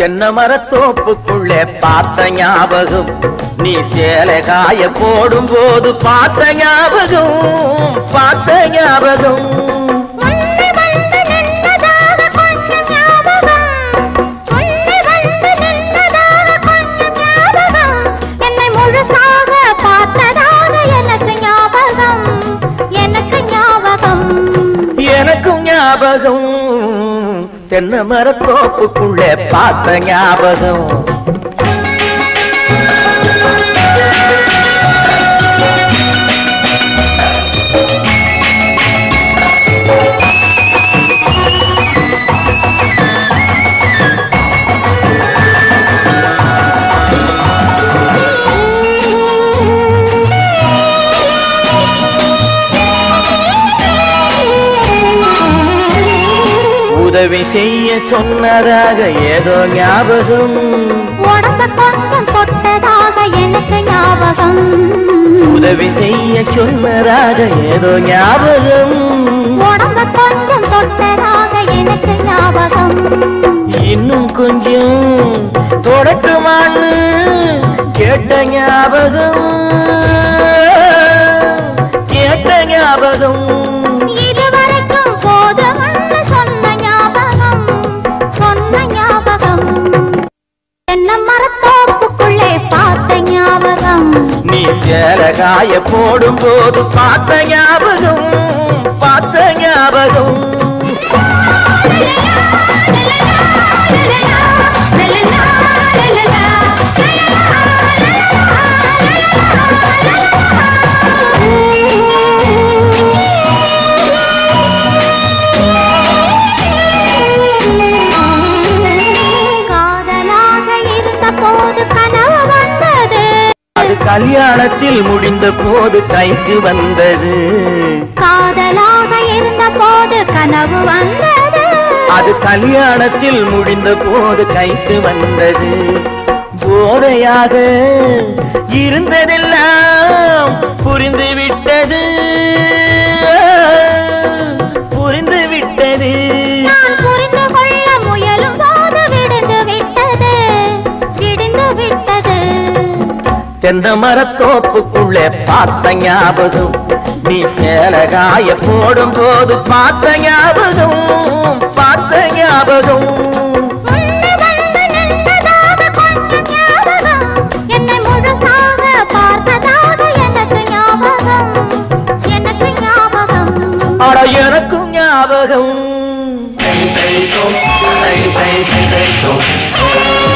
தென்னை மரத்தோப்புக்குள்ளே பார்த்த ஞாபகம் நீ சேலை காய போடும் போது பார்த்த ஞாபகம் பார்த்த ஞாபகம் உன்னை வந்து நின்னதாக கொஞ்சம் ஞாபகம் உன்னை வந்து நின்னதாக கொஞ்சம் ஞாபகம் என்னை முழுசாக பார்த்ததாக எனக்கு ஞாபகம் எனக்கு ஞாபகம் எனக்கும் ஞாபகம் தென்னை மரத்தோப்புக்குள்ளே பார்த்த ஞாபகம் உதவி செய்ய சொன்னதாக ஏதோ ஞாபகம் உடம்ப கொஞ்சம் தொட்டதாக எனக்கு ஞாபகம் உதவி செய்ய சொன்னதாக ஏதோ ஞாபகம் உடம்ப கொஞ்சம் தொட்டதாக எனக்கு ஞாபகம் இன்னும் கொஞ்சம் தொடட்டுமான்னு கேட்ட ஞாபகம் கேட்ட ஞாபகம் இதுவரைக்கும் போதும்னு சொன்ன ஞாபகம் சொன்ன ஞாபகம் தென்னை மரத்தோப்புக்குள்ளே பார்த்த ஞாபகம் நீ சேலை காய போடும் போது பார்த்த ஞாபகம் பார்த்த ஞாபகம் காதலாக இருந்த போது கனவு வந்தது அது கல்யாணத்தில் முடிந்த போது கைக்கு வந்தது காதலாக இருந்த போது கனவு வந்தது அது கல்யாணத்தில் முடிந்த போது கைக்கு வந்தது போதையாக இருந்ததெல்லாம் புரிந்து விட்டது புரிந்து விட்டது நான் புரிந்து கொள்ள முயலும் போது விடுந்து விட்டது விடுந்து விட்டது தென்னை மரத்தோப்புக்குள்ளே பார்த்த ஞாபகம் நீ சேலை காய போடும் போது பார்த்த ஞாபகம் பார்த்த ஞாபகம் உன்னை வந்து நின்றதாக கொஞ்சம் ஞாபகம் என்னை முழுசாக பார்த்ததாக எனக்கு ஞாபகம் எனக்கு ஞாபகம் அட எனக்கும் ஞாபகம் Hey, hey, go. Hey, hey, hey, hey, go.